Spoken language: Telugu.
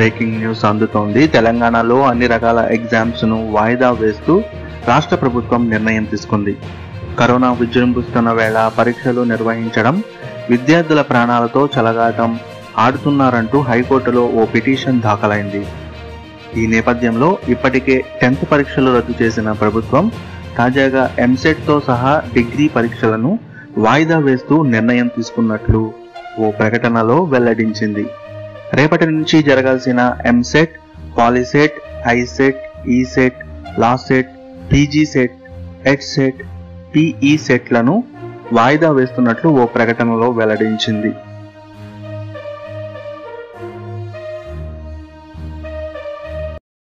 బ్రేకింగ్ న్యూస్ అందుతోంది తెలంగాణలో అన్ని రకాల ఎగ్జామ్స్ ను వాయిదా వేస్తూ రాష్ట్ర ప్రభుత్వం నిర్ణయం తీసుకుంది కరోనా విజృంభిస్తున్న వేళ పరీక్షలు నిర్వహించడం విద్యార్థుల ప్రాణాలతో చెలగాటం ఆడుతున్నారంటూ హైకోర్టులో ఓ పిటిషన్ దాఖలైంది ఈ నేపథ్యంలో ఇప్పటికే టెన్త్ పరీక్షలు రద్దు చేసిన ప్రభుత్వం తాజాగా ఎంసెట్ తో సహా డిగ్రీ పరీక్షలను వాయిదా వేస్తూ నిర్ణయం తీసుకున్నట్లు ఓ ప్రకటనలో వెల్లడించింది రేపటి నుంచి జరగాల్సిన EAMCET POLYCET ICET ECET LAWCET PG CET EDCET PE సెట్లను వాయిదా వేస్తున్నట్లు ఓ ప్రకటనలో వెల్లడించింది